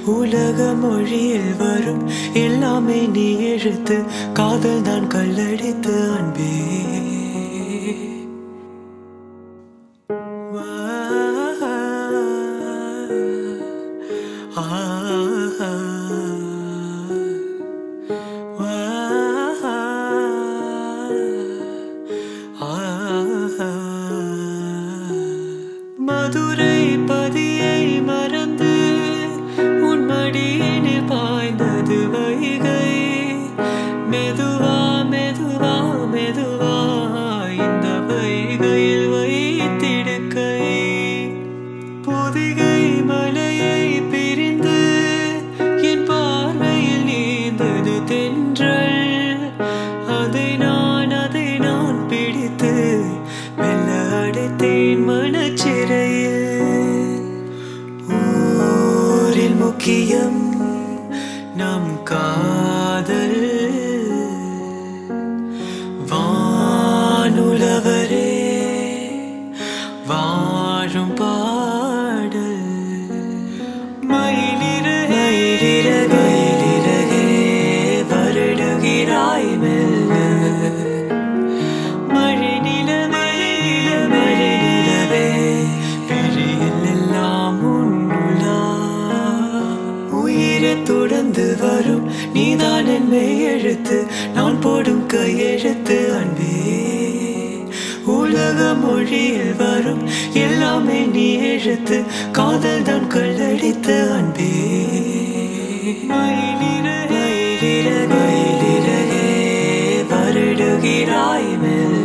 உலக மொழியில் வரும் எல்லாமே நீ எழுத்து காதல் தான் கல்லடித்து அன்பே வா, ஆ, வா, ஆ. மதுரை பதியை மறந்து உன் மடியினில் பாய்ந்தது வைகை மெதுவா மெதுவா மெதுவா இந்த வைகையில் வைத்திடுக்கை பொதிகை மலையை பிரிந்து என் பார்வையில் நீந்தது தென்றல் அதை நான் அதை நான் பிடித்து மெல்ல அடைத்தேன் மனச்சிறையில் ஊரில் முக்கியம் நம் காதல் வானுலவரே வாழும் பாடல் மயிலிறகே மயிலிறகே வருடுகிறாய் மெல்ல மழை நிலவே மழை நிலவே விழியில் எல்லாம் உன்னுலா உயிரை தொடர்ந்து வரும் நீதான் என்னை எழுத்து நான் போடும் கையெழுத்து அன்பே உலக மொழியில் வரும் எல்லாமே நீ எழுத்து காதல் தான் கல்லடித்து அன்பே மயிலிறகே மயிலிறகே வருடுகிறாய் மெல்ல